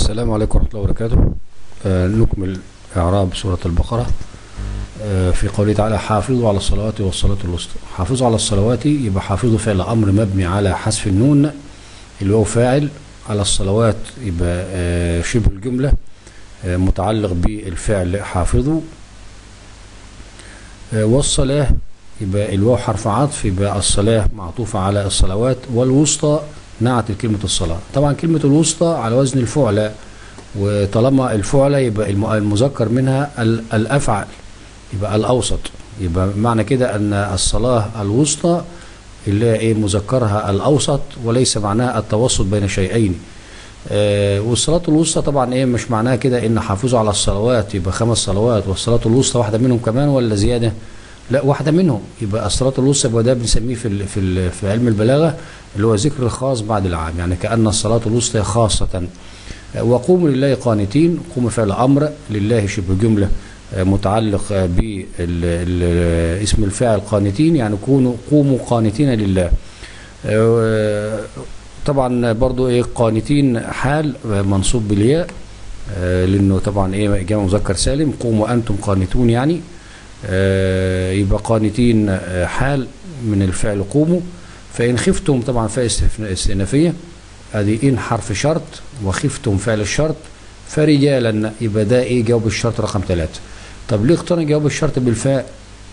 السلام عليكم ورحمة الله وبركاته آه نكمل إعراب سورة البقرة آه في قوله تعالى حافظوا على الصلوات والصلاة الوسطى حافظوا على الصلوات يبقى حافظوا فعل أمر مبني على حذف النون اللي هو فاعل على الصلوات يبقى آه شبه الجملة آه متعلق بالفعل حافظوا آه والصلاة يبقى الواو حرف عطف يبقى الصلاة معطوفة على الصلوات والوسطى نعت كلمة الصلاة طبعا كلمة الوسطى على وزن الفعلى وطالما الفعلى يبقى المذكر منها الأفعل يبقى الأوسط يبقى معنى كده أن الصلاة الوسطى اللي هي إيه مذكرها الأوسط وليس معناها التوسط بين شيئين آه والصلاة الوسطى طبعا إيه مش معناها كده إن حافظوا على الصلوات يبقى خمس صلوات والصلاة الوسطى واحدة منهم كمان ولا زيادة لا واحدة منهم يبقى الصلاة الوسطى يبقى ده بنسميه في ال في ال في علم البلاغة اللي هو ذكر الخاص بعد العام يعني كأن الصلاة الوسطى خاصة وقوموا لله قانتين قوم فعل أمر لله شبه جملة متعلق باسم الفاعل قانتين يعني كونوا قوموا قانتين لله طبعا برضو ايه قانتين حال منصوب بالياء لانه طبعا ايه جمع مذكر سالم قوموا انتم قانتون يعني يبقى قانتين حال من الفعل قوموا فإن خفتم طبعا فاء استئنافية ادي إن حرف شرط وخفتم فعل الشرط فرجالا يبقى ده إيه جواب الشرط رقم ثلاثة طب ليه اخترنا جواب الشرط بالفاء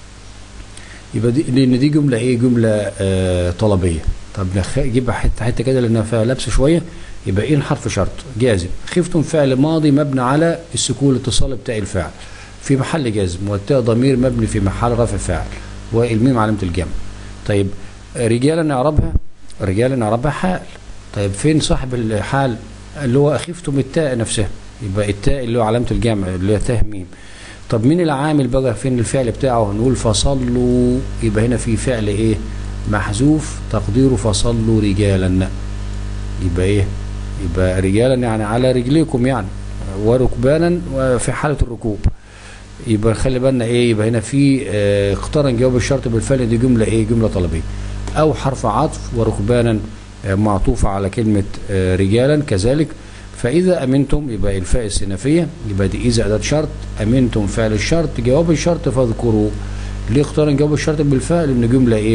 يبقى دي لأن دي جملة إيه جملة آه طلبية طب نجيبها حتة حتة كده لأنها فيها لبس شوية يبقى إن حرف شرط جازم خفتم فعل ماضي مبني على السكون الاتصال بتاع الفاعل في محل جزم والتاء ضمير مبني في محل رفع فاعل والميم علامة الجمع طيب رجالا نعربها رجالا نعربها حال طيب فين صاحب الحال اللي هو خفتم التاء نفسها يبقى التاء اللي هو علامة الجمع اللي هي تاء ميم طب مين العامل بقى فين الفعل بتاعه نقول فصلوا يبقى هنا في فعل ايه محذوف تقديره فصلوا رجالا يبقى ايه يبقى رجالا يعني على رجليكم يعني وركبانا وفي حالة الركوب يبقى خلي بالنا ايه يبقى هنا في اه اقترن جواب الشرط بالفعل دي جملة ايه جملة طلبية او حرف عطف وركبانا اه معطوفة على كلمة اه رجالا كذلك فاذا امنتم يبقى الفاء السنفية يبقى دي اذا اداة شرط امنتم فعل الشرط جواب الشرط فاذكروا ليه اقترن جواب الشرط بالفعل ان جملة ايه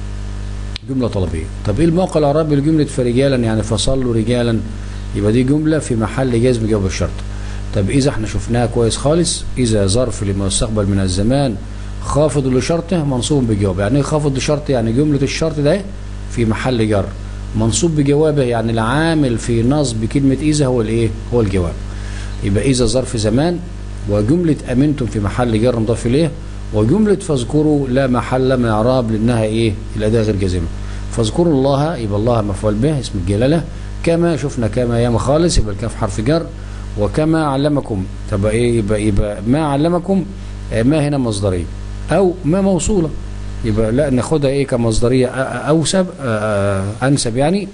جملة طلبية طب ايه الموقع الاعرابي لجملة فرجالا يعني فصلوا رجالا يبقى دي جملة في محل جزم جواب الشرط طب إذا احنا شفناها كويس خالص إذا ظرف لما يستقبل من الزمان خافض لشرطه منصوب بجوابه يعني ايه خافض لشرطه يعني جملة الشرط ده في محل جر منصوب بجوابه يعني العامل في نصب كلمة إذا هو الإيه هو الجواب يبقى إذا ظرف زمان وجملة أمنتم في محل جر مضاف إليه وجملة فاذكروا لا محل من إعراب لأنها إيه الأداة غير جازمة فاذكروا الله يبقى الله مفعول به اسم الجلالة كما شفنا كما ياما خالص يبقى الكاف حرف جر وكما علمكم طب ايه يبقى, يبقى ما علمكم ما هنا مصدريه او ما موصوله يبقى لا ناخدها ايه كمصدريه اوسب انسب يعني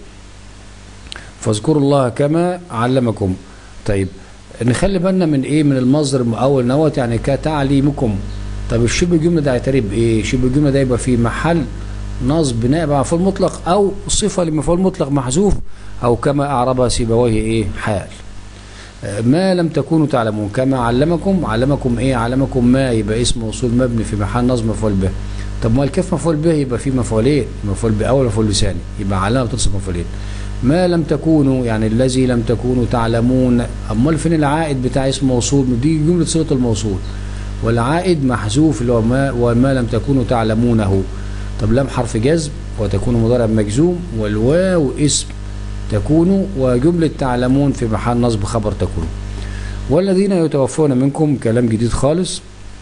فاذكروا الله كما علمكم طيب نخلي بالنا من ايه من المصدر المؤول نوت يعني كتعليمكم طب الشبه الجمله ده هيتعرب بايه شبه الجمله ده يبقى في محل نصب نائب على مفعول مطلق او صفه لمفعول مطلق محذوف او كما اعربها سيبويه ايه حال ما لم تكونوا تعلمون كما علمكم علمكم ايه علمكم ما يبقى اسم موصول مبني في محل نصب مفعول به طب ما الكيف مفعول به يبقى في مفعولين مفعول باول ومفعول بثاني يبقى علامه بتنصب مفعولين ما لم تكونوا يعني الذي لم تكونوا تعلمون امال فين العائد بتاع اسم موصول دي جمله صله الموصول والعائد محذوف اللي هو ما وما لم تكونوا تعلمونه طب لم حرف جزم وتكون مضارع مجزوم والواو اسم تكونوا وجملة تعلمون في محل نصب خبر تكونوا والذين يتوفون منكم كلام جديد خالص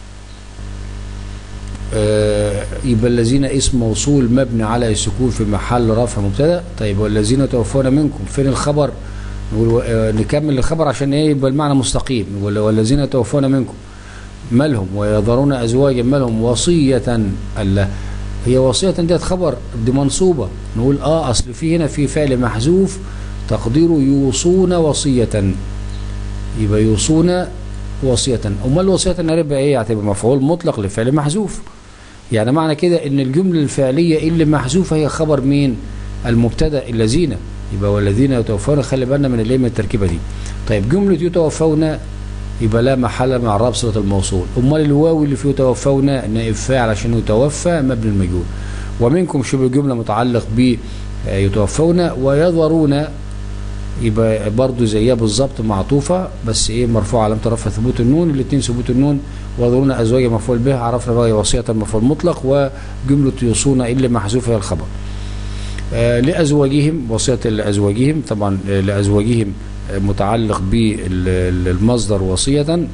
آه يبقى الذين اسم موصول مبني على السكون في محل رفع مبتدا طيب والذين يتوفون منكم فين الخبر نقول آه نكمل الخبر عشان ايه يبقى المعنى مستقيم والذين يتوفون منكم مالهم ويذرون ازواجا مالهم وصيه الله هي وصية ديت خبر دي منصوبة نقول اه اصل في هنا في فعل محذوف تقديره يوصون وصية يبقى يوصون وصية امال الوصية هيبقى ايه هتبقى مفعول مطلق لفعل محذوف يعني معنى كده ان الجملة الفعلية اللي محذوفة هي خبر مين المبتدا الذين يبقى والذين يتوفون خلي بالنا من الايه من التركيبه دي طيب جمله يتوفون يبقى لا محل من اعراب صله الموصول امال الواو اللي فيه يتوفون نائب فاعل عشان يتوفى مبني المجهول ومنكم شبه الجمله متعلق ب يتوفون ويذرون يبقى برضه زيها بالظبط معطوفه بس ايه مرفوع علامه رفع ثبوت النون الاثنين ثبوت النون ويذرون ازواج مفعول به عرفنا بقى وصيه المفعول المطلق وجمله يوصون اللي محذوفه هي الخبر آه لازواجهم وصيه لازواجهم طبعا آه لازواجهم آه متعلق بالمصدر وصيه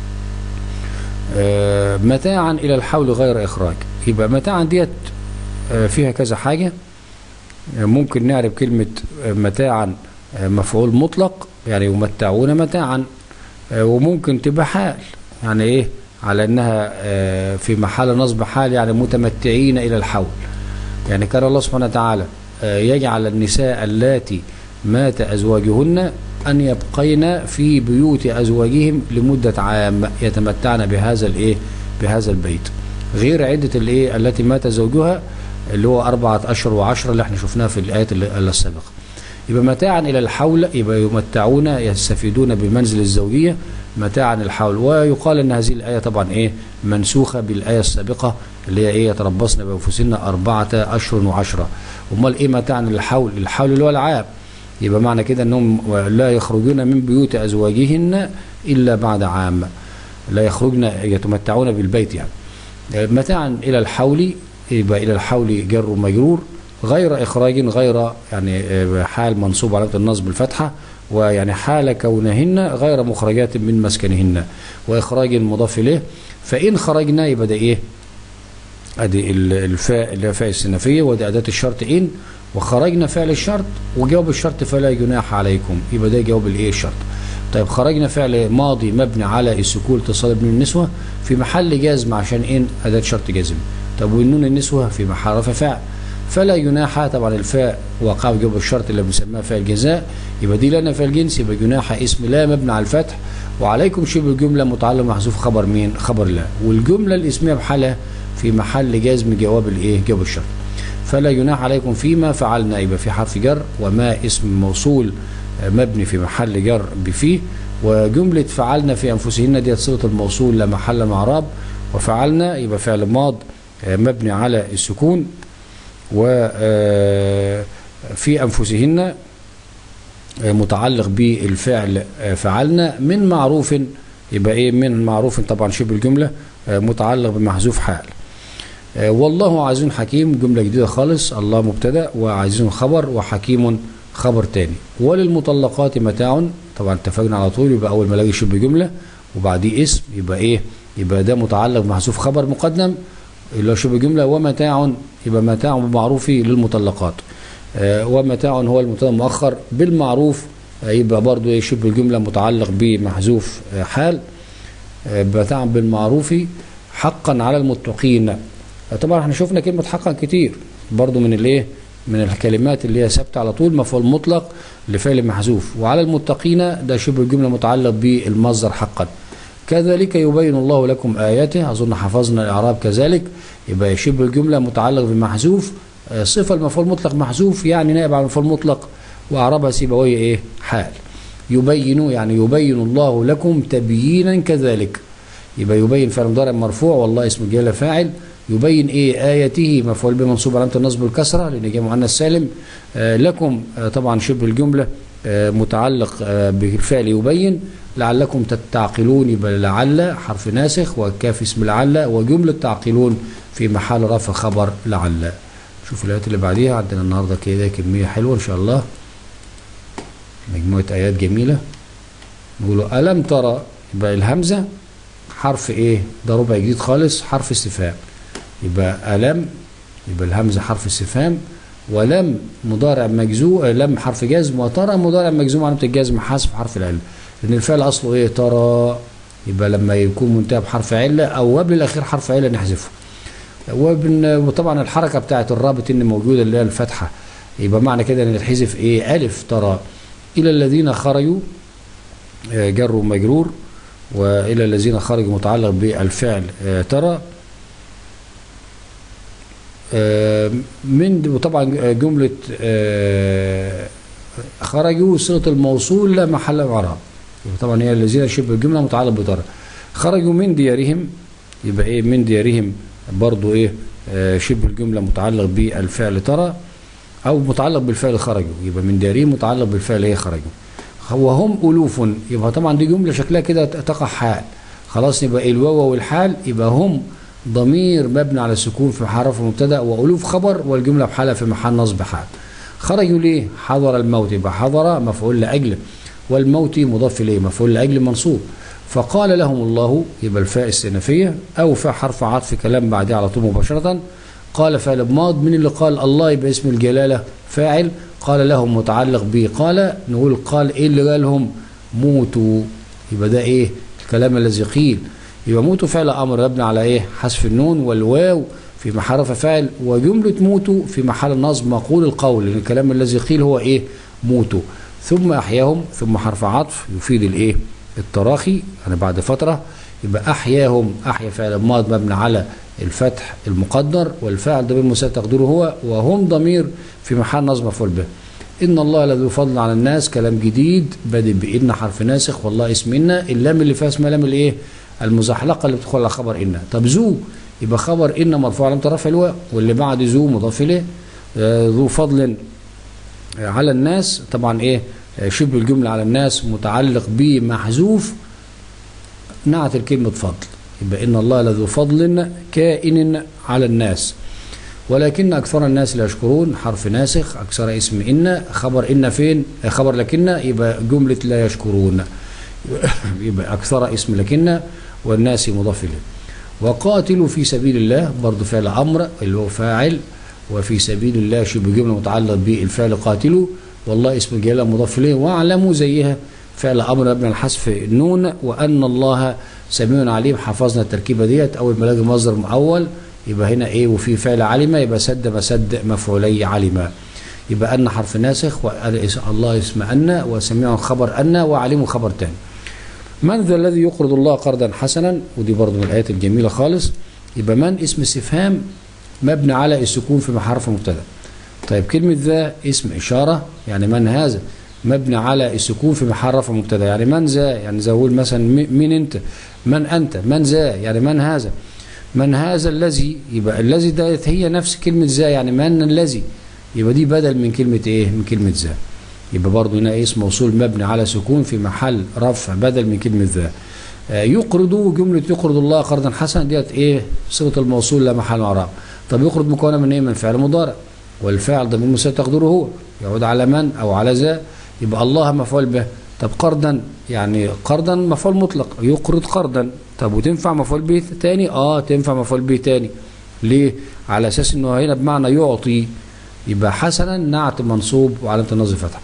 آه متاعا الى الحول غير اخراج يبقى متاعا ديت آه فيها كذا حاجه آه ممكن نعرف كلمه آه متاعا مفعول مطلق يعني يمتعون متاعا وممكن تبقى حال يعني ايه على انها في محل نصب حال يعني متمتعين الى الحول يعني كان الله سبحانه وتعالى يجعل النساء اللاتي مات ازواجهن ان يبقين في بيوت ازواجهم لمده عام يتمتعن بهذا الايه بهذا البيت غير عده الايه التي مات زوجها اللي هو اربعه اشهر وعشره اللي احنا شفناها في الايات السابقه يبقى متاعا الى الحول يبقى يمتعون يستفيدون بمنزل الزوجيه متاعا الحول ويقال ان هذه الايه طبعا ايه منسوخه بالايه السابقه اللي هي ايه يتربصن بانفسهن اربعه اشهر وعشره امال ايه متاعا الحول الحول اللي هو العام يبقى معنى كده انهم لا يخرجون من بيوت ازواجهن الا بعد عام لا يخرجن يتمتعون بالبيت يعني متاعا الى الحول يبقى الى الحول جر ومجرور غير إخراج غير يعني حال منصوب علامة النصب الفتحة ويعني حال كونهن غير مخرجات من مسكنهن وإخراج مضاف إليه فإن خرجنا يبقى ده إيه أدي الفاء اللي هي فاء السنفية ودي أداة الشرط إن وخرجنا فعل الشرط وجواب الشرط فلا جناح عليكم يبقى ده جواب الإيه الشرط طيب خرجنا فعل ماضي مبني على السكون اتصال ابن النسوة في محل جازم عشان إن أداة شرط جازم طب والنون النسوة في محل رفع فعل فلا جناح طبعا الفاء وقع جواب الشرط اللي بنسميها فاء الجزاء يبقى دي لنا فاء الجنس يبقى جناح اسم لا مبني على الفتح وعليكم شبه الجمله متعلق محذوف خبر مين خبر لا والجمله الاسميه بحالها في محل جزم جواب الايه جواب الشرط فلا جناح عليكم فيما فعلنا يبقى في حرف جر وما اسم موصول مبني في محل جر بفيه وجمله فعلنا في انفسهن ديت صله الموصول لا محل من اعراب وفعلنا يبقى فعل ماض مبني على السكون وفي أنفسهن متعلق بالفعل فعلنا من معروف يبقى ايه من معروف طبعا شبه الجملة متعلق بمحذوف حال والله عزيز حكيم جملة جديدة خالص الله مبتدا وعزيز خبر وحكيم خبر تاني وللمطلقات متاع طبعا اتفقنا على طول يبقى اول ما الاقي شبه جملة وبعديه اسم يبقى ايه يبقى ده متعلق بمحذوف خبر مقدم اللي هو شبه جملة ومتاع يبقى متاع بالمعروف للمطلقات آه ومتاع هو المبتدا مؤخر بالمعروف آه يبقى برضو ايه شبه الجملة متعلق بمحذوف آه حال متاع بالمعروف حقا على المتقين طبعا احنا شفنا كلمة حقا كتير برضو من الايه من الكلمات اللي هي ثابته على طول مفعول مطلق لفعل محذوف وعلى المتقين ده شبه الجملة متعلق بالمصدر حقا كذلك يبين الله لكم آياته أظن حفظنا الإعراب كذلك يبقى شبه الجملة متعلق بمحذوف صفة المفعول مطلق محذوف يعني نائب عن المفعول مطلق وأعربها سيبويه إيه حال يبين يعني يبين الله لكم تبيينا كذلك يبقى يبين فعل مضارع مرفوع والله اسم الجلالة فاعل يبين ايه اياته مفعول به منصوب علامه النصب والكسره لان جاء مؤنث سالم آه لكم آه طبعا شبه الجمله آه متعلق آه بالفعل يبين لعلكم تعقلون يبقى لعل حرف ناسخ وكاف اسم لعل وجمله تعقلون في محل رفع خبر لعل شوف الايات اللي بعديها عندنا النهارده كده كميه حلوه ان شاء الله مجموعه ايات جميله نقولوا الم ترى يبقى الهمزه حرف ايه ده ربع جديد خالص حرف استفهام يبقى ألم يبقى الهمزة حرف استفهام ولم مضارع مجزوم لم حرف جزم وترى مضارع مجزوم علامة الجزم حذف حرف العلة لأن الفعل أصله إيه ترى يبقى لما يكون منتهى بحرف علة أو قبل الأخير حرف علة نحذفه وطبعا الحركة بتاعت الرابط إن موجودة اللي هي الفتحة يبقى معنى كده إن تحذف إيه ألف ترى إلى الذين خرجوا جر ومجرور وإلى الذين خرجوا متعلق بالفعل ترى من وطبعا جملة خرجوا صيغه الموصول لا محل له اعراب يبقى طبعا هي الذين شبه الجمله متعلق بترى خرجوا من ديارهم يبقى ايه من ديارهم برضو ايه آه شبه الجمله متعلق بالفعل ترى او متعلق بالفعل خرجوا يبقى من ديارهم متعلق بالفعل هي خرجوا وهم الوف يبقى طبعا دي جمله شكلها كده تقع حال خلاص يبقى الواو والحال يبقى هم ضمير مبني على السكون في حرف مبتدا والوف خبر والجمله بحالها في محل نصب حال خرجوا ليه حضر الموت يبقى حضر مفعول لاجله والموت مضاف اليه مفعول لاجل منصوب فقال لهم الله يبقى الفاء السنفيه او فاء حرف عطف كلام بعدها على طول مباشره قال فعل ماض من اللي قال الله يبقى اسم الجلاله فاعل قال لهم متعلق به قال نقول قال ايه اللي قالهم موتوا يبقى ده ايه الكلام الذي قيل يبقى موتوا فعل امر مبني على ايه حذف النون والواو في محل رفع فاعل وجمله موتوا في محل نصب مقول القول لان الكلام الذي قيل هو ايه موتوا ثم احياهم ثم حرف عطف يفيد الايه التراخي يعني بعد فتره يبقى احياهم احيا فعل ماض مبني على الفتح المقدر والفاعل ضمير مساعد تقديره هو وهم ضمير في محل نصب مفعول به ان الله لذو فضل على الناس كلام جديد بادئ بان حرف ناسخ والله اسم ان اللام اللي فيها اسمها لام الايه المزحلقه اللي بتدخل على خبر ان طب ذو يبقى خبر ان مرفوع علامه رفع الواو واللي بعد ذو مضاف اليه آه ذو فضل على الناس طبعا ايه آه شبه الجمله على الناس متعلق بمحذوف نعت الكلمه فضل يبقى ان الله لذو فضل كائن على الناس ولكن اكثر الناس لا يشكرون حرف ناسخ اكثر اسم ان خبر ان فين خبر لكن يبقى جمله لا يشكرون يبقى اكثر اسم لكن والناس مضاف اليه وقاتلوا في سبيل الله برضه فعل امر اللي هو فاعل وفي سبيل الله شبه جمله متعلق بالفعل قاتلوا والله اسم الجلاله مضاف اليه واعلموا زيها فعل امر مبني على حذف النون وان الله سميع عليم حفظنا التركيبه ديت اول ما الاقي مصدر معول يبقى هنا ايه وفي فعل علم يبقى سد مسد مفعولي علم يبقى ان حرف ناسخ والله اسم ان وسميع خبر ان وعليم خبر تاني من ذا الذي يقرض الله قرضا حسنا ودي برضه من الايات الجميله خالص يبقى من اسم استفهام مبني على السكون في حرف مبتدا طيب كلمه ذا اسم اشاره يعني من هذا مبني على السكون في محل رفع مبتدا يعني من ذا يعني زي اقول مثلا مين انت من انت من ذا يعني من هذا من هذا الذي يبقى الذي ده هي نفس كلمه ذا يعني من الذي يبقى دي بدل من كلمه ايه من كلمه ذا يبقى برضه هنا اسم موصول مبني على سكون في محل رفع بدل من كلمه ذا آه يقرض جمله يقرض الله قرضا حسنا ديت ايه صيغه الموصول لا محل اعراب طب يقرض مكونه من ايه من فعل مضارع والفاعل ضمير مساعد تقديره هو يعود على من او على ذا يبقى الله مفعول به طب قرضا يعني قرضا مفعول مطلق يقرض قرضا طب وتنفع مفعول به تاني اه تنفع مفعول به تاني ليه على اساس انه هنا بمعنى يعطي يبقى حسنا نعت منصوب وعلامه النصب فتحه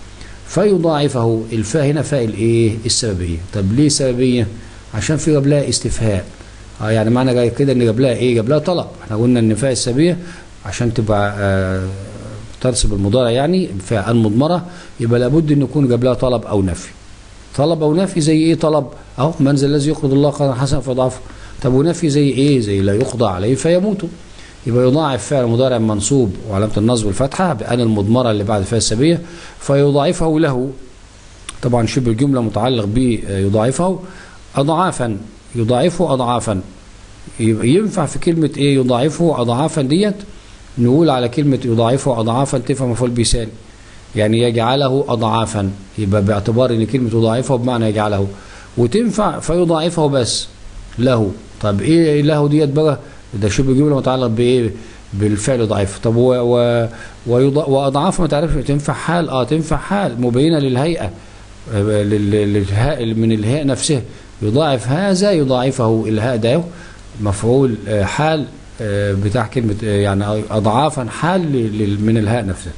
فيضاعفه الفاء هنا فاء الايه السببيه طب ليه سببيه عشان في قبلها استفهام اه يعني معنى جاي كده ان جاب لها ايه جاب لها طلب احنا قلنا ان فاء السببيه عشان تبقى آه تنصب المضارع يعني فاء المضمره يبقى لابد ان يكون جاب لها طلب او نفي طلب او نفي زي ايه طلب اهو من ذا الذي يقرض الله قرضا حسنا فيضاعفه طب ونفي زي ايه زي لا يقضى عليه فيموت يبقى يضاعف فعل مضارع منصوب وعلامه النصب الفتحه بان المضمره اللي بعد فيها السبيه فيضاعفه له طبعا شبه الجمله متعلق بيضاعفه اضعافا يضاعفه اضعافا ينفع في كلمه ايه يضاعفه اضعافا ديت نقول على كلمه يضاعفه اضعافا تفهم مفعول به ثاني يعني يجعله اضعافا يبقى باعتبار ان كلمه يضاعفه بمعنى يجعله وتنفع فيضاعفه بس له طب ايه له ديت بقى ده شبه جمله متعلق بايه بالفعل ضعيف طب و و واضعاف ما تعرفش تنفع حال اه تنفع حال مبينه للهيئه للهاء من الهاء نفسها يضاعف هذا يضاعفه الهاء ده مفعول حال بتاع كلمه يعني اضعافا حال من الهاء نفسها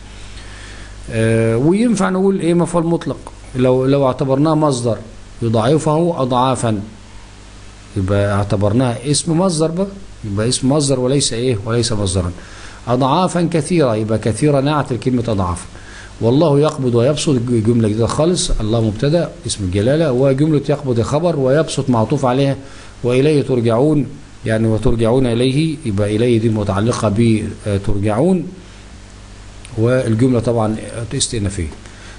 وينفع نقول ايه مفعول مطلق لو لو اعتبرناه مصدر يضاعفه اضعافا يبقى اعتبرناها اسم مصدر بقى يبقى اسم مصدر وليس ايه وليس مصدرا اضعافا كثيره يبقى كثيره نعت الكلمه اضعاف والله يقبض ويبسط جمله جديده خالص الله مبتدا اسم الجلاله وجمله يقبض خبر ويبسط معطوف عليها واليه ترجعون يعني وترجعون اليه يبقى اليه دي متعلقه بترجعون والجمله طبعا استئنافيه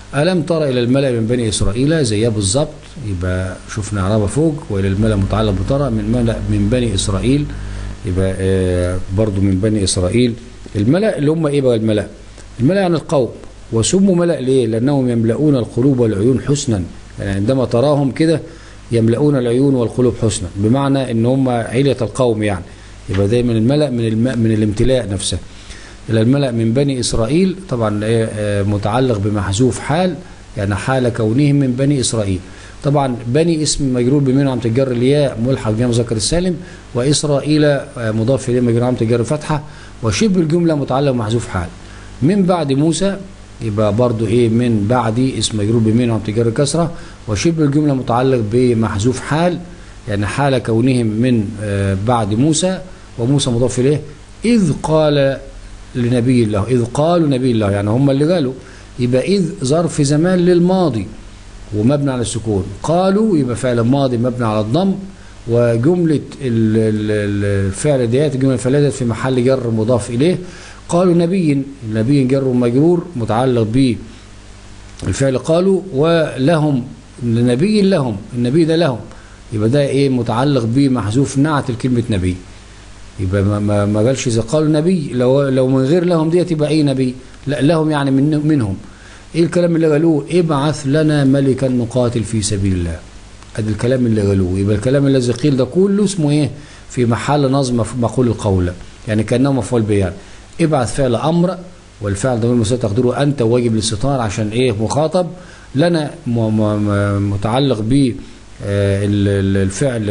ألم تر إلى الملأ من بني إسرائيل زيها بالظبط يبقى شفنا عربة فوق وإلى الملأ متعلق بترى من ملأ من بني إسرائيل يبقى آه برضو من بني إسرائيل الملأ اللي هم إيه بقى الملأ الملأ يعني القوم وسموا ملأ ليه لأنهم يملؤون القلوب والعيون حسنا يعني عندما تراهم كده يملؤون العيون والقلوب حسنا بمعنى ان هم عيلة القوم يعني يبقى دايما الملأ من الم... من الامتلاء نفسه إلى الملأ من بني إسرائيل طبعا متعلق بمحذوف حال يعني حال كونهم من بني إسرائيل طبعا بني اسم مجرور بمين عم تجر الياء ملحق بها مذكر السالم وإسرائيل مضاف إليه مجرور عم تجر فتحة وشبه الجملة متعلق بمحذوف حال من بعد موسى يبقى برضو ايه من بعد اسم مجرور بمين عم تجر كسرة وشبه الجملة متعلق بمحذوف حال يعني حال كونهم من بعد موسى وموسى مضاف إليه إذ قال لنبي الله إذ قالوا نبي الله يعني هم اللي قالوا يبقى إذ ظرف زمان للماضي ومبني على السكون قالوا يبقى فعل ماضي مبني على الضم وجملة الفعل ديت الجملة الفعلية في محل جر مضاف إليه قالوا نبي نبي جر مجرور متعلق به الفعل قالوا ولهم لنبي لهم النبي ده لهم يبقى ده ايه متعلق بمحذوف نعت الكلمة نبي يبقى ما, ما, ما قالش اذا قالوا نبي لو لو من غير لهم ديت يبقى ايه نبي لا لهم يعني من منهم ايه الكلام اللي قالوه ابعث لنا ملكا نقاتل في سبيل الله ادي الكلام اللي قالوه يبقى الكلام الذي قيل ده كله اسمه ايه في محل نظم مقول القول يعني كانه مفعول به يعني ابعث فعل امر والفعل ضمير المستتر تقديره انت واجب الاستطار عشان ايه مخاطب لنا متعلق ب الفعل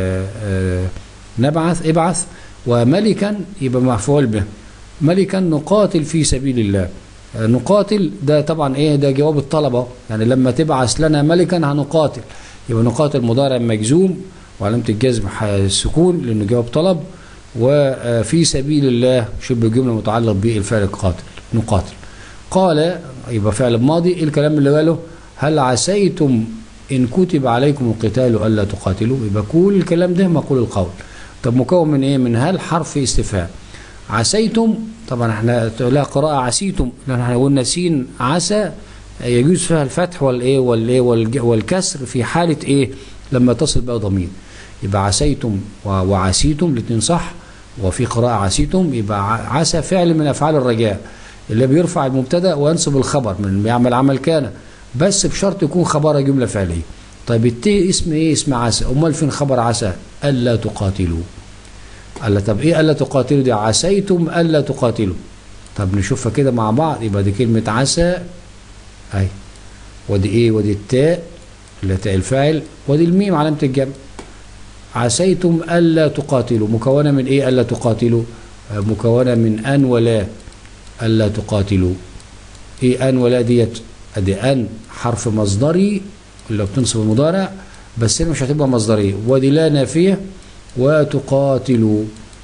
نبعث ابعث وملكا يبقى مفعول به ملكا نقاتل في سبيل الله نقاتل ده طبعا ايه ده جواب الطلبه يعني لما تبعث لنا ملكا هنقاتل يبقى نقاتل مضارع مجزوم وعلامه الجزم السكون لانه جواب طلب وفي سبيل الله شبه جمله متعلق بالفعل القاتل نقاتل قال يبقى فعل ماضي إيه الكلام اللي قاله هل عسيتم ان كتب عليكم القتال الا تقاتلوا يبقى كل الكلام ده مقول القول طب مكون من ايه من هل حرف استفهام عسيتم طبعا احنا لا قراءة عسيتم لان احنا قلنا سين عسى يجوز فيها الفتح والايه والايه والكسر في حالة ايه لما تصل بقى ضمير يبقى عسيتم وعسيتم الاثنين صح وفي قراءة عسيتم يبقى عسى فعل من افعال الرجاء اللي بيرفع المبتدا وينصب الخبر من بيعمل عمل كان بس بشرط يكون خبرها جملة فعلية طيب التي اسم ايه اسم عسى امال فين خبر عسى الا تقاتلوا الا طب ايه الا تقاتلوا دي عسيتم الا تقاتلوا طب نشوفها كده مع بعض يبقى دي كلمة عسى اهي ودي ايه ودي التاء اللي تاء الفاعل ودي الميم علامة الجمع عسيتم الا تقاتلوا مكونة من ايه الا تقاتلوا مكونة من ان ولا الا تقاتلوا ايه ان ولا ديت ادي ان حرف مصدري اللي بتنصب المضارع بس هنا مش هتبقى مصدريه ودي لا نافيه وتقاتلوا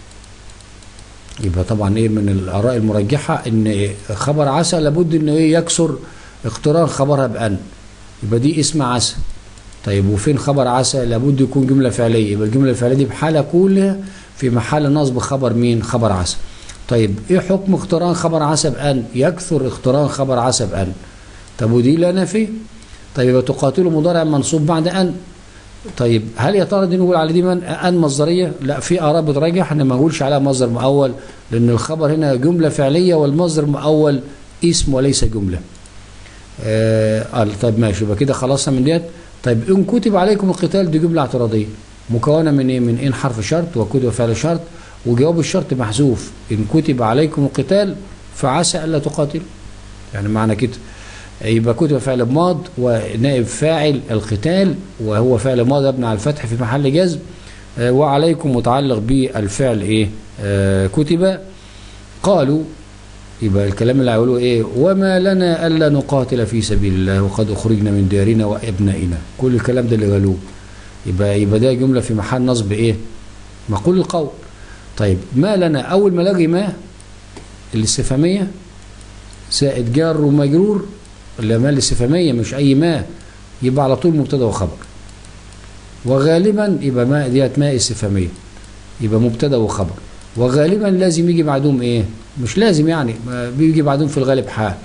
يبقى طبعا ايه من الاراء المرجحه ان إيه خبر عسى لابد انه ايه يكسر اقتران خبرها بان يبقى دي اسم عسى طيب وفين خبر عسى لابد يكون جمله فعليه يبقى الجمله الفعليه دي بحاله كلها في محل نصب خبر مين خبر عسى طيب ايه حكم اقتران خبر عسى بان يكثر اقتران خبر عسى بان طب ودي لا نافيه طيب يبقى تقاتلوا مضارع منصوب بعد ان طيب هل يا ترى دي نقول على دي من ان مصدريه لا في اراء بترجح ان ما نقولش عليها مصدر مؤول لان الخبر هنا جمله فعليه والمصدر مؤول اسم وليس جمله آه طيب ماشي يبقى كده خلصنا من ديت طيب ان كتب عليكم القتال دي جمله اعتراضيه مكونه من ايه من ان حرف شرط وكتب فعل شرط وجواب الشرط محذوف ان كتب عليكم القتال فعسى الا تقاتلوا يعني معنى كده يبقى كتب فعل ماض ونائب فاعل القتال وهو فعل ماض مبني على الفتح في محل جزم وعليكم متعلق بالفعل ايه آه كتب قالوا يبقى الكلام اللي هيقولوه ايه وما لنا الا نقاتل في سبيل الله وقد اخرجنا من ديارنا وابنائنا كل الكلام ده اللي قالوه يبقى يبقى ده جمله في محل نصب ايه مقول القول طيب ما لنا اول ما لاقي ما الاستفهاميه زائد جار ومجرور اللي ما الاستفهاميه مش اي ما يبقى على طول مبتدا وخبر وغالبا يبقى ما ديت ما استفهاميه يبقى مبتدا وخبر وغالبا لازم يجي بعدهم ايه مش لازم يعني بيجي بعدهم في الغالب حال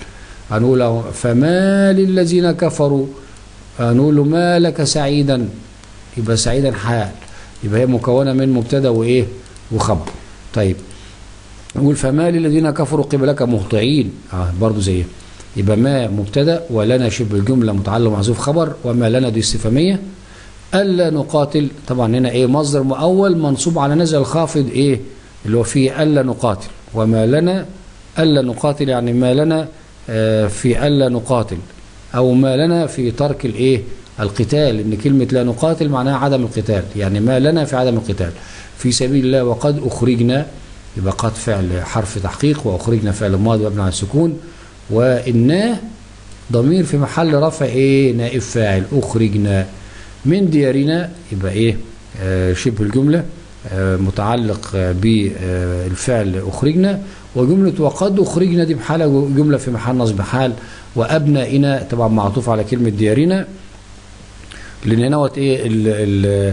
هنقول له فما للذين كفروا هنقول له ما لك سعيدا يبقى سعيدا حال يبقى هي مكونه من مبتدا وايه وخبر طيب نقول فما للذين كفروا قبلك مهطعين اه برضه زي يبقى ما مبتدا ولنا شبه الجمله متعلق محذوف خبر وما لنا دي استفهاميه الا نقاتل طبعا هنا ايه مصدر مؤول منصوب على نزل الخافض ايه اللي هو فيه الا نقاتل وما لنا الا نقاتل يعني ما لنا آه في الا نقاتل او ما لنا في ترك الايه القتال ان كلمه لا نقاتل معناها عدم القتال يعني ما لنا في عدم القتال في سبيل الله وقد اخرجنا يبقى قد فعل حرف تحقيق واخرجنا فعل ماضي مبني على السكون وإنا ضمير في محل رفع ايه نائب فاعل اخرجنا من ديارنا يبقى ايه آه شبه الجمله آه متعلق آه بالفعل اخرجنا وجمله وقد اخرجنا دي بحاله جمله في محل نصب حال وابنائنا طبعا معطوف على كلمه ديارنا لان هنا ايه ال ال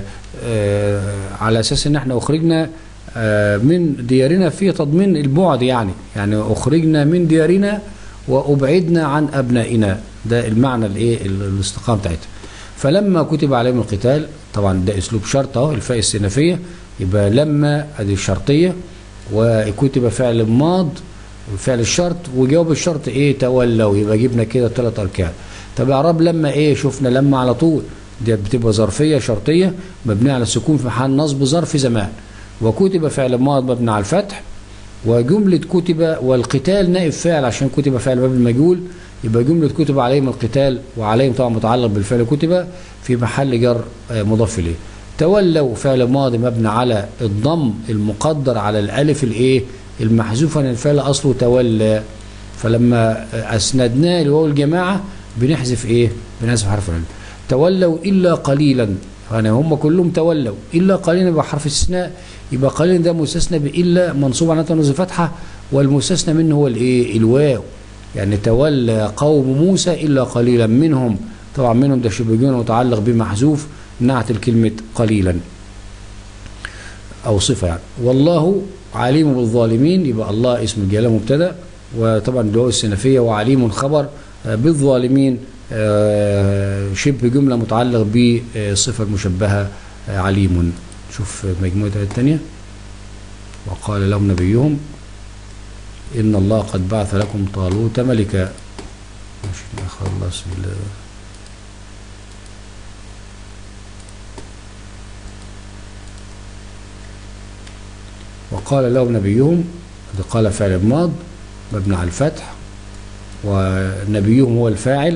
على اساس ان احنا اخرجنا من ديارنا في تضمين البعد يعني يعني اخرجنا من ديارنا وابعدنا عن ابنائنا ده المعنى الايه الاستقامه بتاعتها فلما كتب عليهم القتال طبعا ده اسلوب شرط اهو الفاء السنفيه يبقى لما ادي الشرطيه وكتب فعل ماض فعل الشرط وجواب الشرط ايه تولوا يبقى جبنا كده ثلاث اركان طب اعراب لما ايه شفنا لما على طول دي بتبقى ظرفيه شرطيه مبنيه على السكون في محل نصب ظرف زمان وكتب فعل ماض مبني على الفتح وجملة كتب والقتال نائب فاعل عشان كتب فعل باب المجهول يبقى جملة كتب عليهم القتال وعليهم طبعا متعلق بالفعل كتب في محل جر مضاف إليه تولوا فعل ماضي مبني على الضم المقدر على الألف الإيه المحذوفة لأن الفعل أصله تولى فلما أسندناه لواو الجماعة بنحذف إيه بنحذف حرف العلم تولوا إلا قليلا يعني هم كلهم تولوا إلا قليلا يبقى حرف استثناء يبقى قليلا ده مستثنى بإلا منصوب على نصب فتحة والمستثنى منه هو الإيه الواو يعني تولى قوم موسى إلا قليلا منهم طبعا منهم ده شبه جمله متعلق بمحذوف نعت الكلمة قليلا أو صفة يعني والله عليم بالظالمين يبقى الله اسم الجلالة مبتدا وطبعا دعاء السنفية وعليم خبر بالظالمين شبه جملة متعلق بصفة المشبهة عليم شوف مجموعة الثانية وقال لهم نبيهم إن الله قد بعث لكم طالوت ملكا مش نخلص بال وقال لهم نبيهم قال فعل ماض مبني على الفتح ونبيهم هو الفاعل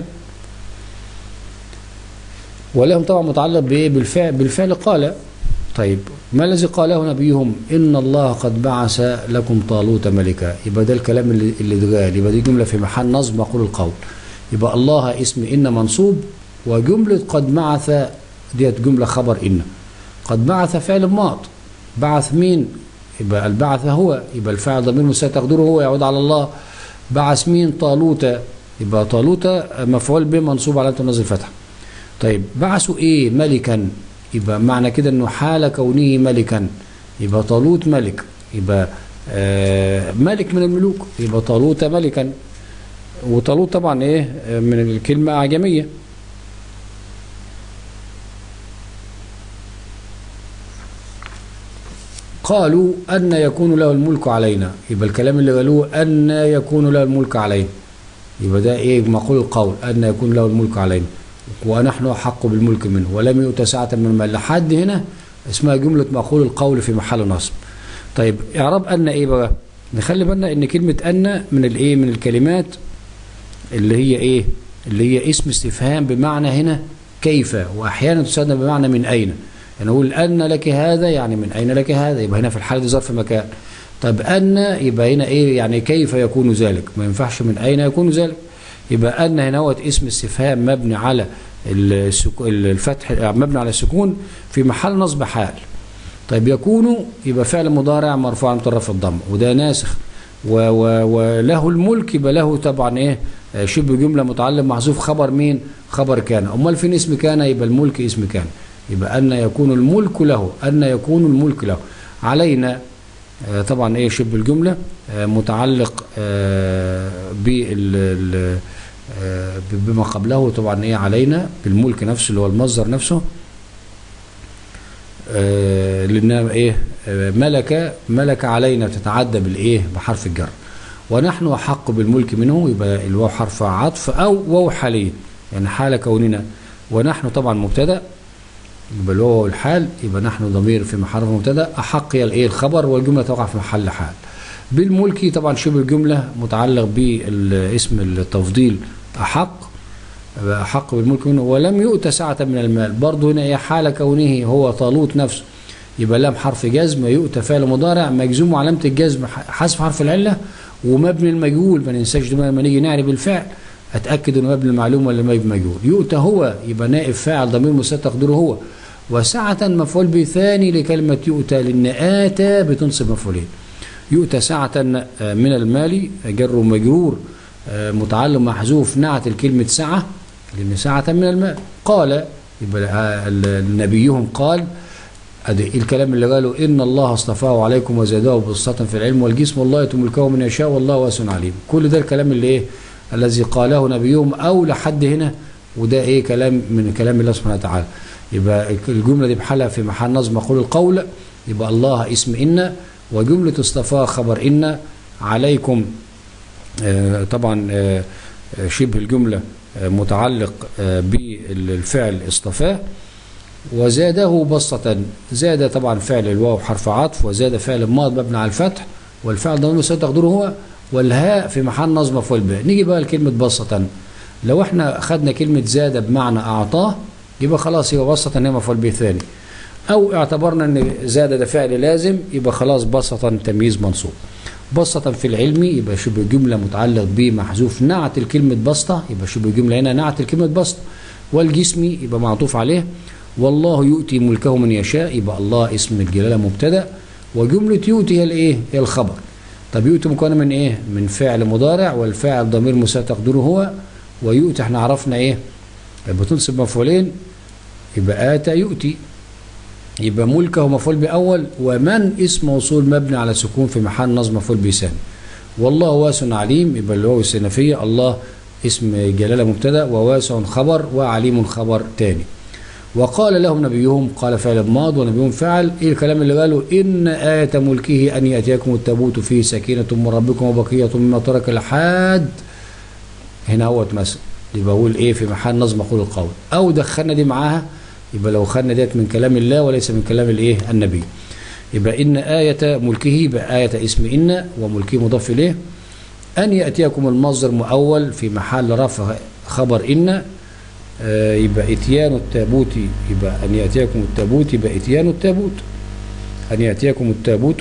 ولهم طبعا متعلق بايه بالفعل بالفعل قال طيب ما الذي قاله نبيهم ان الله قد بعث لكم طالوت ملكا يبقى ده الكلام اللي اللي اتقال يبقى دي جمله في محل نصب مقول القول يبقى الله اسم ان منصوب وجمله قد بعث ديت جمله خبر ان قد بعث فعل ماض بعث مين يبقى البعث هو يبقى الفاعل ضمير مستتر تقديره هو يعود على الله بعث مين طالوت يبقى طالوت مفعول به منصوب على نصب الفتحه طيب بعثوا ايه ملكا يبقى معنى كده انه حال كونه ملكا يبقى طالوت ملك يبقى آه ملك من الملوك يبقى طالوت ملكا وطالوت طبعا ايه من الكلمه اعجميه قالوا أن يكون له الملك علينا يبقى الكلام اللي قالوه أن يكون له الملك علينا يبقى ده ايه مقول القول أن يكون له الملك علينا ونحن أحق بالملك منه ولم يؤت ساعة من المال لحد هنا اسمها جملة مقول القول في محل نصب طيب إعراب أن إيه بقى نخلي بالنا إن كلمة أن من الإيه من الكلمات اللي هي إيه اللي هي اسم استفهام بمعنى هنا كيف وأحيانا تستخدم بمعنى من أين يعني نقول أن لك هذا يعني من أين لك هذا يبقى هنا في الحالة دي ظرف مكان طب أن يبقى هنا إيه يعني كيف يكون ذلك ما ينفعش من أين يكون ذلك يبقى أن هنا هو اسم استفهام مبني على الفتح مبني على السكون في محل نصب حال طيب يكون يبقى فعل مضارع مرفوع من طرف الضم وده ناسخ و و وله الملك يبقى له طبعا ايه شبه جمله متعلق محذوف خبر مين خبر كان امال فين اسم كان يبقى الملك اسم كان يبقى ان يكون الملك له ان يكون الملك له علينا آه، طبعا ايه شبه الجملة آه، متعلق آه، بال ال- آه، بما قبله طبعا ايه علينا بالملك نفسه اللي هو المصدر نفسه آه، لانها ايه آه، ملك ملك علينا تتعدى بالايه بحرف الجر ونحن احق بالملك منه يبقى الواو حرف عطف او واو حاليه يعني حال كوننا ونحن طبعا مبتدا يبقى الواو الحال يبقى نحن ضمير في محل مبتدا احق هي الايه الخبر والجمله تقع في محل حال بالملك طبعا شبه الجمله متعلق بالاسم التفضيل احق أحق بالملك منه ولم يؤت سعة من المال برضه هنا هي حال كونه هو طالوت نفسه يبقى لام حرف جزم يؤت فعل مضارع مجزوم علامة الجزم حذف حرف العلة ومبني المجهول ما ننساش ده لما نيجي نعرف الفعل اتاكد انه مبني المعلوم ولا مبني المجهول يؤتى هو يبقى نائب فاعل ضمير مستتر تقديره هو وسعة مفعول به ثاني لكلمة يؤتى لأن آتى بتنصب مفعولين يؤتى سعة آه، من المال جر ومجرور آه، متعلم محذوف نعت الكلمة سعة لأن سعة من المال قال يبقى آه، ال- نبيهم قال ادي الكلام اللي قاله ان الله اصطفاه عليكم وزاده بسطة في العلم والجسم والله يتملكه من يشاء والله واسع عليم كل ده الكلام اللي ايه الذي قاله نبيهم او لحد هنا وده ايه كلام من كلام الله سبحانه وتعالى يبقى الجمله دي بحالها في محل نظم مقول القول يبقى الله اسم ان وجمله اصطفاه خبر ان عليكم آه، طبعا آه، آه، شبه الجمله آه، متعلق آه، بالفعل اصطفاه وزاده بسطة زاد طبعا فعل الواو حرف عطف وزاد فعل ماض مبني على الفتح والفعل ضمير مستتر تقديره هو والهاء في محل نصب مفعول به نيجي بقى لكلمة بسطة لو احنا خدنا كلمة زاد بمعنى أعطاه يبقى خلاص يبقى بسطة هي مفعول به ثاني أو اعتبرنا أن زاد ده فعل لازم يبقى خلاص بسطة تمييز منصوب بسطة في العلم يبقى شبه جملة متعلق بمحذوف نعت الكلمة بسطة يبقى شبه جملة هنا نعت الكلمة بسطة والجسم يبقى معطوف عليه والله يؤتي ملكه من يشاء يبقى الله اسم الجلالة مبتدأ وجملة يؤتي هي الايه هي الخبر طب يؤتي مكونة من ايه من فعل مضارع والفاعل ضمير مساء تقديره هو ويؤتي احنا عرفنا ايه بتنصب مفعولين يبقى آتى يؤتي يبقى ملكه مفعول بأول ومن اسم موصول مبني على سكون في محل نصب مفعول به ثاني والله واسع عليم يبقى اللي هو السنفية الله اسم جلالة مبتدأ وواسع خبر وعليم خبر تاني وقال لهم نبيهم قال فعل ماض ونبيهم فعل ايه الكلام اللي قاله ان آية ملكه ان يأتيكم التابوت فيه سكينة من ربكم وبقية مما ترك لحد هنا هو مثلا يبقى اقول ايه في محل نظم قول القول او دخلنا دي معاها يبقى لو خدنا ديت من كلام الله وليس من كلام الايه النبي يبقى ان آية ملكه يبقى آية اسم ان وملكه مضاف اليه ان يأتيكم المصدر مؤول في محل رفع خبر ان آه، يبقى اتيان التابوت يبقى ان ياتيكم التابوت يبقى اتيان التابوت ان ياتيكم التابوت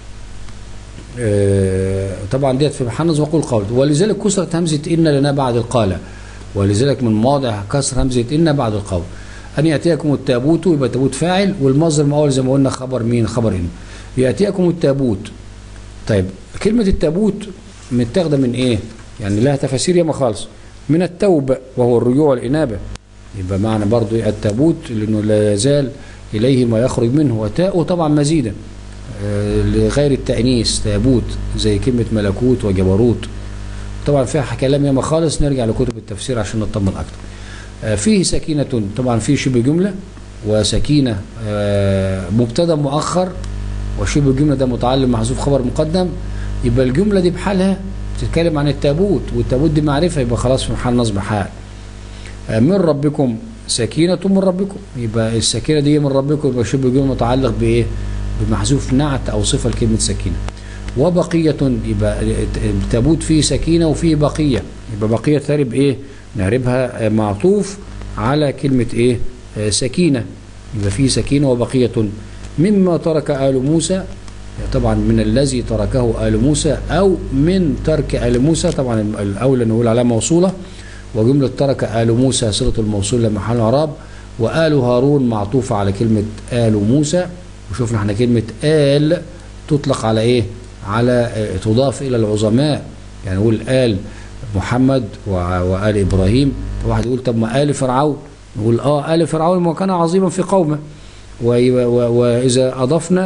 آه، طبعا ديت في محل نظم قول قول ولذلك كسرت همزه ان لنا بعد القاله ولذلك من مواضع كسر همزه ان بعد القول ان ياتيكم التابوت يبقى التابوت فاعل والمصدر الاول زي ما قلنا خبر مين خبر ان ياتيكم التابوت طيب كلمه التابوت متاخده من ايه يعني لها تفاسير ياما خالص من التوبة وهو الرجوع والإنابة يبقى معنى برضو إيه التابوت لأنه لا يزال إليه ما يخرج منه وتاء طبعا مزيدا آه، لغير التأنيس تابوت زي كلمة ملكوت وجبروت طبعا فيها كلام ياما خالص نرجع لكتب التفسير عشان نطمن أكتر آه، فيه سكينة طبعا فيه شبه جملة وسكينة آه، مبتدا مؤخر وشبه الجملة ده متعلم محذوف خبر مقدم يبقى الجملة دي بحالها بتتكلم عن التابوت والتابوت دي معرفة يبقى خلاص في محل نصب حال آه، من ربكم سكينة من ربكم يبقى السكينة دي من ربكم يبقى شبه الجملة متعلق بإيه بمحذوف نعت أو صفة لكلمة سكينة وبقية يبقى التابوت فيه سكينة وفيه بقية يبقى بقية ترب إيه نعربها آه، معطوف على كلمة إيه آه، سكينة يبقى فيه سكينة وبقية مما ترك آل موسى طبعا من الذي تركه آل موسى أو من ترك آل موسى طبعا الأولى نقول عليها موصولة وجملة ترك آل موسى صلة الموصول لمحل إعراب وآل هارون معطوفة على كلمة آل موسى وشوفنا احنا كلمة آل تطلق على إيه؟ على آه، تضاف إلى العظماء يعني نقول آل محمد وع- وآل إبراهيم واحد يقول طب ما آل فرعون نقول آه آل فرعون ما كان عظيما في قومه و- و- وإذا أضفنا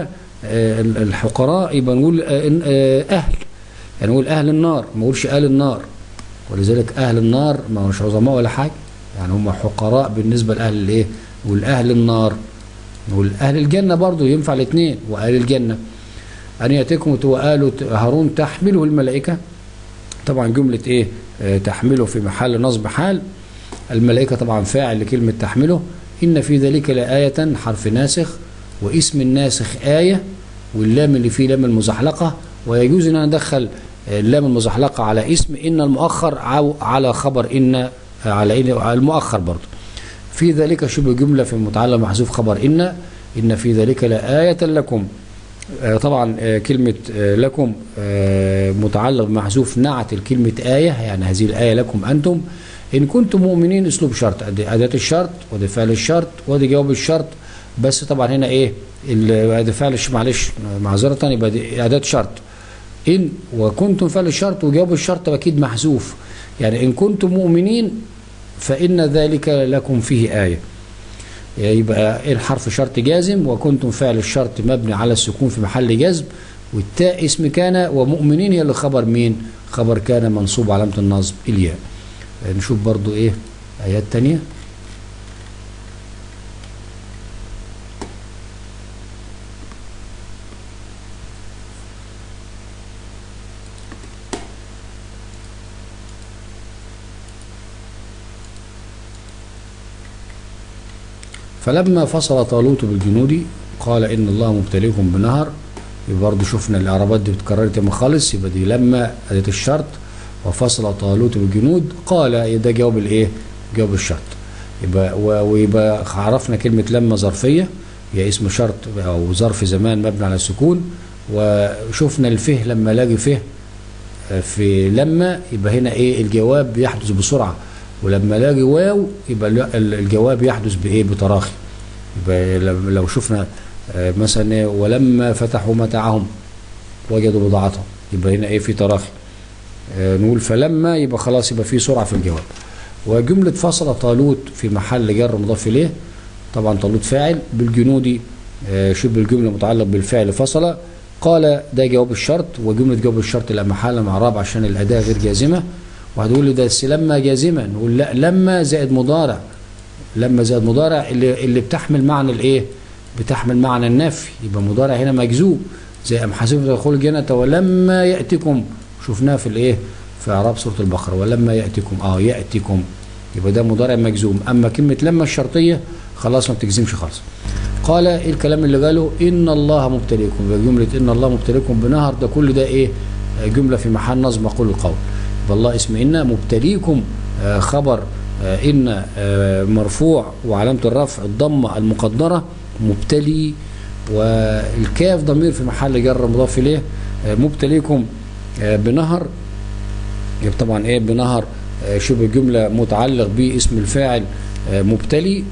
آه، الحقراء يبقى نقول آه، إن- آه، اهل يعني نقول اهل النار ما نقولش اهل النار ولذلك اهل النار ما هوش عظماء ولا حاجه يعني هم حقراء بالنسبه لاهل الايه نقول اهل النار نقول اهل الجنه برضو ينفع الاثنين واهل الجنه ان ياتيكم وآل هارون تحمله الملائكه طبعا جمله ايه آه، تحمله في محل نصب حال الملائكه طبعا فاعل لكلمه تحمله ان في ذلك لايه حرف ناسخ واسم الناسخ ايه واللام اللي فيه لام المزحلقه ويجوز ان انا ادخل آه، اللام المزحلقه على اسم ان المؤخر او على خبر ان آه، على ان على المؤخر برضه في ذلك شبه جمله في متعلق محذوف خبر ان ان في ذلك لايه لكم آه، طبعا آه، كلمة آه، لكم آه، متعلق بمحذوف نعت الكلمة آية يعني هذه الآية لكم أنتم إن كنتم مؤمنين أسلوب شرط أدي أداة الشرط ودي فعل الشرط ودي جواب الشرط بس طبعا هنا إيه ال- ده فعل الش- معلش معذرة يبقى دي أداة شرط إن وكنتم فعل الشرط وجواب الشرط أكيد محذوف يعني إن كنتم مؤمنين فإن ذلك لكم فيه آية يبقى الحرف شرط جازم وكنتم فعل الشرط مبني على السكون في محل جزم والتاء اسم كان ومؤمنين هي اللي خبر مين خبر كان منصوب علامة النصب الياء نشوف برضو ايه ايات تانية فلما فصل طالوت بالجنود قال ان الله مبتليكم بنهر يبقى برضه شفنا الاعرابات دي اتكررت يا خالص يبقى دي لما اداه الشرط وفصل طالوت بالجنود قال ده جواب الايه؟ جواب الشرط يبقى و- ويبقى عرفنا كلمه لما ظرفيه هي اسم شرط او ظرف زمان مبني على السكون وشفنا الفه لما لاقي فه في لما يبقى هنا ايه الجواب بيحدث بسرعه ولما لاقي واو يبقى ال- الجواب يحدث بايه بتراخي يبقى لو- لو شفنا آه، مثلا إيه، ولما فتحوا متاعهم وجدوا بضاعتهم يبقى هنا ايه في تراخي آه، نقول فلما يبقى خلاص يبقى في سرعه في الجواب وجمله فصل طالوت في محل جر مضاف اليه طبعا طالوت فاعل بالجنود آه، شبه الجمله متعلق بالفعل فصل قال ده جواب الشرط وجمله جواب الشرط لا محل مع راب عشان الاداه غير جازمه وهتقول لي ده بس لما جازمه نقول لا لما زائد مضارع لما زائد مضارع اللي اللي بتحمل معنى الايه بتحمل معنى النفي يبقى مضارع هنا مجزوم زي ام حسبتم تدخلوا الجنه ولما ياتكم شفناها في الايه في اعراب سوره البقره ولما ياتكم اه ياتكم يبقى ده مضارع مجزوم اما كلمه لما الشرطيه خلاص ما بتجزمش خالص قال ايه الكلام اللي قاله ان الله مبتليكم يبقى جمله ان الله مبتليكم بنهر ده كل ده ايه آه، جمله في محل نصب مقول القول يبقى الله اسم ان مبتليكم آه، خبر آه، ان آه، مرفوع وعلامه الرفع الضمه المقدره مبتلي والكاف ضمير في محل جر مضاف اليه آه، مبتليكم آه، بنهر يبقى طبعا ايه بنهر آه، شبه جمله متعلق باسم الفاعل آه، مبتلي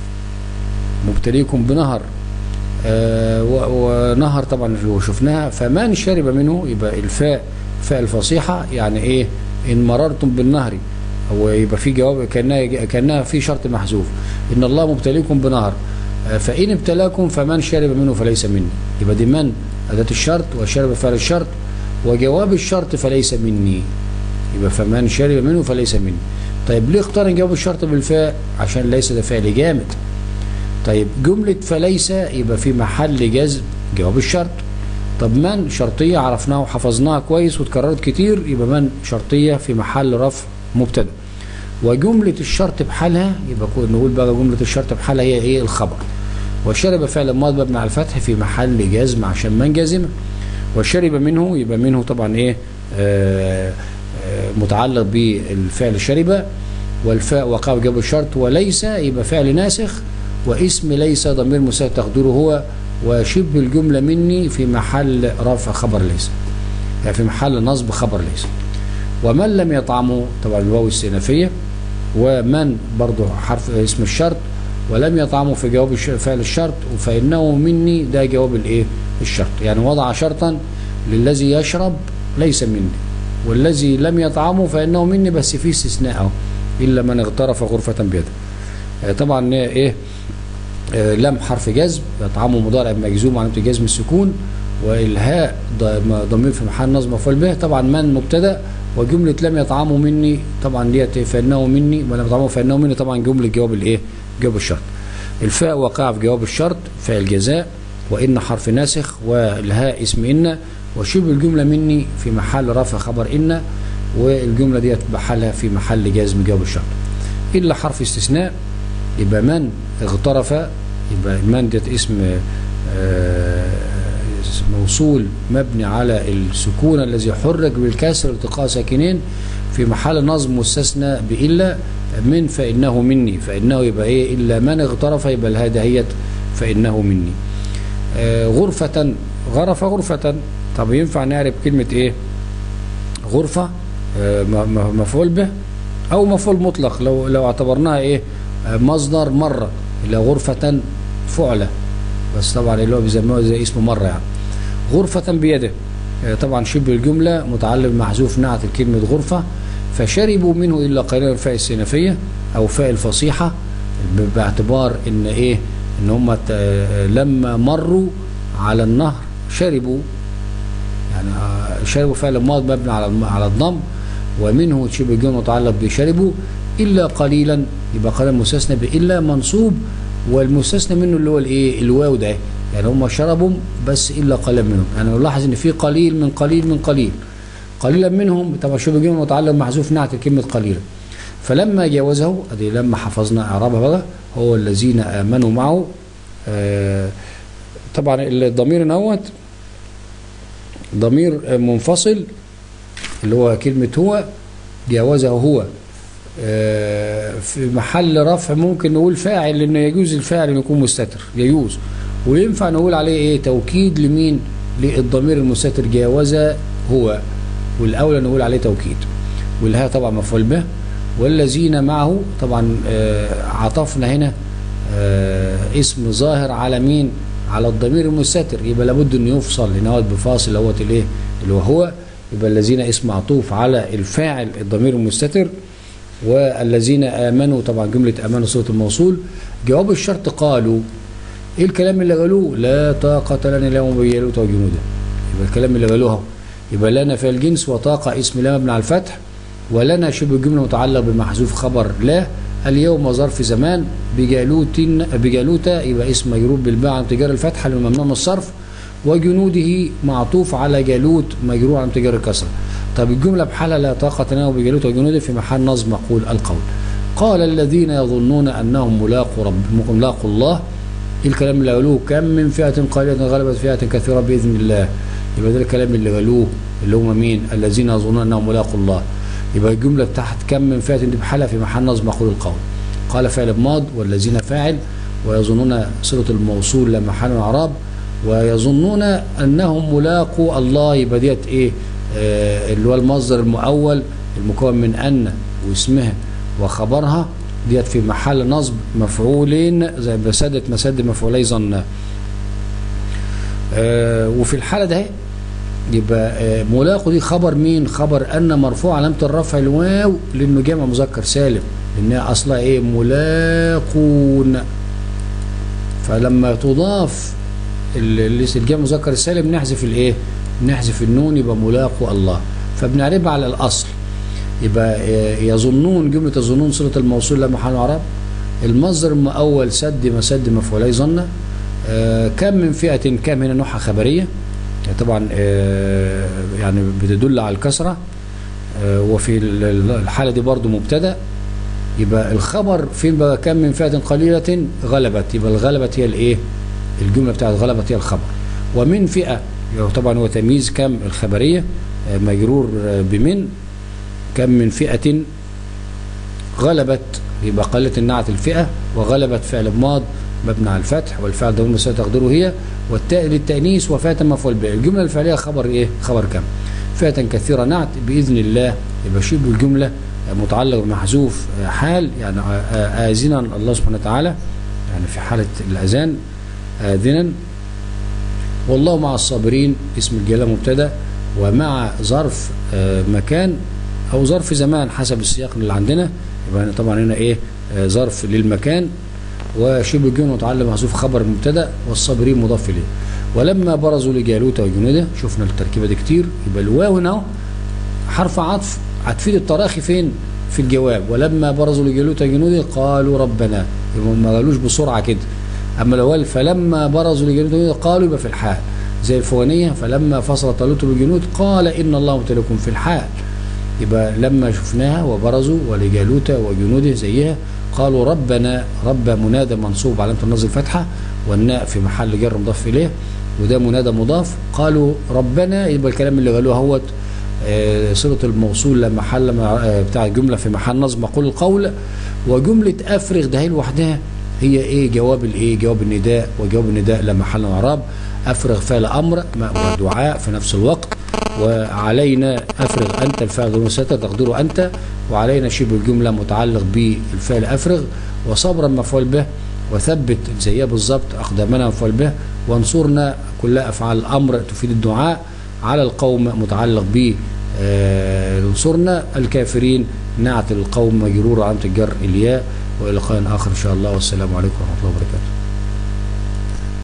مبتليكم بنهر آه، و- ونهر طبعا اللي شفناها فمن شرب منه يبقى الفاء فاء الفصيحه يعني ايه ان مررتم بالنهر هو يبقى في جواب كانها كانها في شرط محذوف ان الله مبتليكم بنهر آه، فان ابتلاكم فمن شرب منه فليس مني يبقى دي من اداه الشرط وشرب فعل الشرط وجواب الشرط فليس مني يبقى فمن شرب منه فليس مني طيب ليه اقترن جواب الشرط بالفاء عشان ليس ده فعل جامد طيب جملة فليس يبقى في محل جزم جواب الشرط طب من شرطية عرفناها وحفظناها كويس واتكررت كتير يبقى من شرطية في محل رفع مبتدا وجملة الشرط بحالها يبقى كو- نقول بقى جملة الشرط بحالها هي ايه الخبر وشرب فعل ماض مبني على الفتح في محل جزم عشان من جازمة وشرب منه يبقى منه طبعا ايه آه آه متعلق بالفعل شرب والفاء وقع جواب الشرط وليس يبقى فعل ناسخ واسم ليس ضمير مساعد تقديره هو وشبه الجملة مني في محل رفع خبر ليس يعني في محل نصب خبر ليس ومن لم يطعمه طبعا الواو السينافية ومن برضه حرف اسم الشرط ولم يطعمه في جواب الش- فعل الشرط فإنه مني ده جواب الايه الشرط يعني وضع شرطا للذي يشرب ليس مني والذي لم يطعمه فإنه مني بس فيه استثناء اهو إلا من اغترف غرفة بيده آه، طبعا ايه آه، لم حرف جزم يطعمه مضارع مجزوم علامة جزم السكون والهاء ض- ضمير في محل نصب مفعول به طبعا من مبتدا وجملة لم يطعموا مني طبعا ديت فإنه مني ولم يطعموا فإنه مني طبعا جملة جواب الإيه؟ جواب الشرط. الفاء واقعة في جواب الشرط فاعل جزاء وإن حرف ناسخ والهاء اسم إن وشبه الجملة مني في محل رفع خبر إن والجملة ديت بحالها في محل جزم جواب الشرط. إلا حرف استثناء يبقى من اغترف يبقى من ديت اسم آه، موصول مبني على السكون الذي حرك بالكسر التقاء ساكنين في محل نصب مستثنى بإلا من فإنه مني فإنه يبقى إيه إلا من اغترف يبقى الهاء دهيت فإنه مني آه، غرفة غرف غرفة طب ينفع نعرف كلمة إيه غرفة آه، م- م- مفعول به أو مفعول مطلق لو لو اعتبرناها إيه آه، مصدر مرة إلى غرفة فعلة بس طبعا اللي هو بيسموه زي اسمه مرة يعني غرفة بيده آه، طبعا شبه الجملة متعلق محذوف نعت كلمة غرفة فشربوا منه إلا قليلا الفاء السنفية أو فاء الفصيحة ب- باعتبار إن إيه إن هم ت- آه، لما مروا على النهر شربوا يعني آه، شربوا فعل ماض مبني على الم- على الضم ومنه شبه الجمله متعلق بشربوا الا قليلا يبقى قليلا مستثنى بالا منصوب والمستثنى منه اللي هو الايه الواو ده يعني هم شربوا بس الا قليلا منهم يعني نلاحظ ان في قليل من قليل من قليل قليلا منهم طبعا شبه الجمله متعلق محذوف نعت كلمه قليلا فلما جاوزه ادي لما حفظنا اعرابها بقى هو الذين امنوا معه آه طبعا الضمير نوت ضمير منفصل اللي هو كلمة هو جاوزه هو آه، في محل رفع ممكن نقول فاعل لأنه يجوز الفاعل أن يكون مستتر يجوز وينفع نقول عليه إيه توكيد لمين للضمير المستتر جاوز هو والأولى نقول عليه توكيد والها طبعا مفعول به والذين معه طبعا آه، عطفنا هنا آه، اسم ظاهر على مين على الضمير المستتر يبقى لابد انه يفصل لان هو بفاصل اللي هو الايه اللي هو هو يبقى الذين اسم معطوف على الفاعل الضمير المستتر والذين امنوا طبعا جمله امنوا صوت الموصول جواب الشرط قالوا ايه الكلام اللي قالوه لا طاقه لنا اليوم بجالوت وجنوده يبقى الكلام اللي قالوه يبقى لنا في الجنس وطاقه اسم لا مبني على الفتح ولنا شبه الجمله متعلق بمحذوف خبر لا اليوم ظرف زمان بجالوت بجالوت يبقى اسم مجرور بالباء عن تجار الفتحه الممنوع من الصرف وجنوده معطوف على جالوت مجرور عن تجار الكسره طب الجمله بحالها لا طاقه لنا بجالوت وجنوده في محل نصب مقول القول قال الذين يظنون انهم ملاقوا ربهم ملاقوا الله إيه الكلام اللي قالوه كم من فئه قليله غلبت فئه كثيره باذن الله يبقى ده الكلام اللي قالوه اللي هم مين الذين يظنون انهم ملاقوا الله يبقى الجمله تحت كم من فئه دي بحالها في محل نصب مقول القول قال فعل ماض والذين فاعل ويظنون صله الموصول لا محل من اعراب ويظنون انهم ملاقوا الله يبقى ديت ايه آه اللي هو المصدر المؤول المكون من ان واسمها وخبرها ديت في محل نصب مفعولين زي بسدة مسد مفعولي ظن آه وفي الحالة ده يبقى آه ملاقوا دي خبر مين خبر ان مرفوع علامة الرفع الواو لانه جمع مذكر سالم لانها اصلا ايه ملاقون فلما تضاف الجمع مذكر السالم نحذف الايه نحذف النون يبقى ملاقوا الله فبنعربها على الاصل يبقى يظنون جملة يظنون صلة الموصول لا محل اعراب المصدر المؤول سد مسد مفعولي ظن آه كم من فئة كم هنا نوحة خبرية طبعا آه يعني بتدل على الكسرة آه وفي الحالة دي برضو مبتدأ يبقى الخبر فين بقى كم من فئة قليلة غلبت يبقى الغلبت هي الايه الجملة بتاعت غلبت هي الخبر ومن فئة طبعا هو تمييز كم الخبرية مجرور بمن كم من فئة غلبت يبقى قلة النعت الفئة وغلبت فعل ماض مبني على الفتح والفعل ضمير سيتقدره هي والتاء للتأنيث وفئة مفعول به الجملة الفعلية خبر ايه خبر كم فئة كثيرة نعت بإذن الله يبقى شبه الجملة متعلق بمحذوف حال يعني آذنا الله سبحانه وتعالى يعني في حالة الأذان آذنا والله مع الصابرين اسم الجلالة مبتدا ومع ظرف مكان أو ظرف زمان حسب السياق اللي عندنا يبقى طبعا هنا إيه ظرف للمكان وشبه الجمله متعلق محذوف خبر المبتدا والصابرين مضاف اليه ولما برزوا لجالوت وجنوده شفنا التركيبه دي كتير يبقى الواو هنا اهو حرف عطف هتفيد التراخي فين في الجواب ولما برزوا لجالوت وجنوده قالوا ربنا يبقى ما قالوش بسرعه كده اما لو قال فلما برزوا لجالوت وجنوده قالوا يبقى في الحال زي الفوانيه فلما فصل طالوت بالجنود قال ان الله مبتليكم في الحال يبقى لما شفناها وبرزوا ولجالوت وجنوده زيها قالوا ربنا رب منادى منصوب علامه النصب الفتحه والناء في محل جر مضاف اليه وده منادى مضاف قالوا ربنا يبقى الكلام اللي قالوه هوت آه، صلة الموصول لما حل مع- آه، بتاع الجملة في محل نصب مقول القول وجملة أفرغ ده هي لوحدها هي إيه جواب الإيه جواب النداء وجواب النداء لما حل إعراب أفرغ فعل أمر ما- ودعاء في نفس الوقت وعلينا أفرغ أنت الفاعل ضمير ستة تقديره أنت وعلينا شبه الجملة متعلق بالفعل أفرغ وصبرا مفعول به وثبت زيها بالظبط أقدامنا مفعول به وانصرنا كلها أفعال الأمر تفيد الدعاء على القوم متعلق ب آه، انصرنا الكافرين نعت القوم مجرور علامة الجر الياء والى لقاء اخر ان شاء الله والسلام عليكم ورحمه الله وبركاته